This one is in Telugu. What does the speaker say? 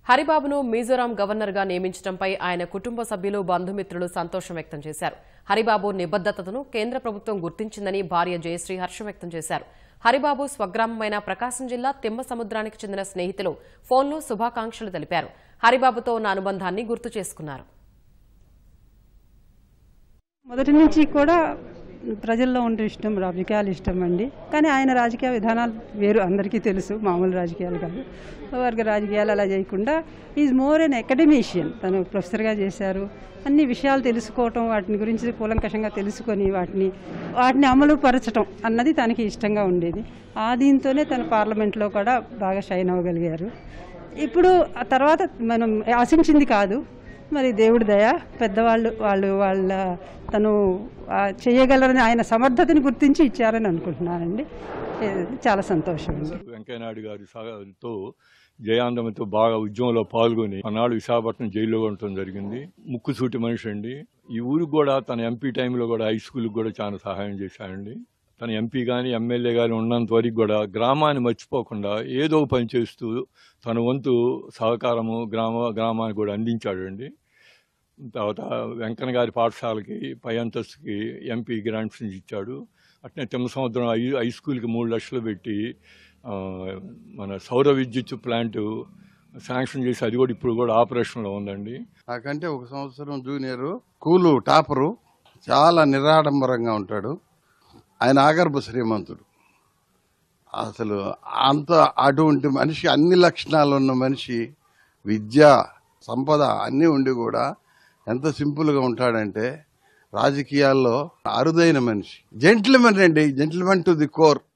హరిబాబును మిజోరాం గవర్నర్గా నియమించడంపై ఆయన కుటుంబ సభ్యులు బంధుమిత్రులు సంతోషం వ్యక్తం చేశారు హరిబాబు నిబద్దతను కేంద్ర ప్రభుత్వం గుర్తించిందని భార్య జయశ్రీ హర్షం వ్యక్తం చేశారు హరిబాబు స్వగ్రామమైన ప్రకాశం జిల్లా తిమ్మ సముద్రానికి చెందిన స్నేహితులు ఫోన్లో శుభాకాంక్షలు తెలిపారు హరిబాబుతో ఉన్న అనుబంధాన్ని గుర్తు చేసుకున్నారు మొదటి నుంచి కూడా ప్రజల్లో ఉండే ఇష్టం రాజకీయాలు ఇష్టం అండి కానీ ఆయన రాజకీయ విధానాలు వేరు అందరికీ తెలుసు మామూలు రాజకీయాలు కాదు వర్గ రాజకీయాలు అలా చేయకుండా ఈజ్ మోర్ ఎన్ అకాడమీషియన్ తను ప్రొఫెసర్గా చేశారు అన్ని విషయాలు తెలుసుకోవటం వాటిని గురించి కూలంకషంగా తెలుసుకొని వాటిని వాటిని అమలు పరచటం అన్నది తనకి ఇష్టంగా ఉండేది ఆ దీంతోనే తను పార్లమెంట్లో కూడా బాగా షైన్ అవ్వగలిగారు ఇప్పుడు ఆ తర్వాత మనం ఆశించింది కాదు మరి దేవుడి దయ పెద్దవాళ్ళు వాళ్ళు వాళ్ళ తను ఆ, చేయగలరని ఆయన సమర్థతని గుర్తించి ఇచ్చారని అనుకుంటున్నానండి ఏ, చాలా సంతోషం అండి వెంకయ్యనాయుడు గారి సహాయంతో జయాందమితో బాగా ఉద్యమంలో పాల్గొని ఆనాడు విశాఖపట్నం జైల్లో ఉండటం జరిగింది ముక్కుసూటి మనిషి అండి ఈ ఊరికి కూడా తన ఎంపీ టైంలో కూడా హై స్కూల్కి కూడా చాలా సహాయం చేశాడండి తన ఎంపీ కానీ ఎమ్మెల్యే కానీ ఉన్నంత వరకు కూడా గ్రామాన్ని మర్చిపోకుండా ఏదో ఒక పని చేస్తూ తన వంతు సహకారము గ్రామ గ్రామానికి కూడా అందించాడండి తర్వాత వెంకన్న గారి పాఠశాలకి పై అంతస్తుకి ఎంపీ గ్రాంట్స్ ఇచ్చాడు అట్నే తిమ్మ సముద్రం హై హై స్కూల్కి మూడు లక్షలు పెట్టి ఆ, మన సౌర విద్యుత్ ప్లాంట్ శాంక్షన్ చేసి అది కూడా ఇప్పుడు కూడా ఆపరేషన్లో ఉందండి నాకంటే ఒక సంవత్సరం జూనియరు స్కూలు టాపరు చాలా నిరాడంబరంగా ఉంటాడు ఆయన ఆగర్భ శ్రీమంతుడు అసలు అంత అటువంటి మనిషి అన్ని లక్షణాలు ఉన్న మనిషి విద్య సంపద అన్నీ ఉండి కూడా ఎంత సింపుల్గా ఉంటాడంటే రాజకీయాల్లో అరుదైన మనిషి జెంటిల్మెన్ అండి జెంటిల్మెన్ టు ది కోర్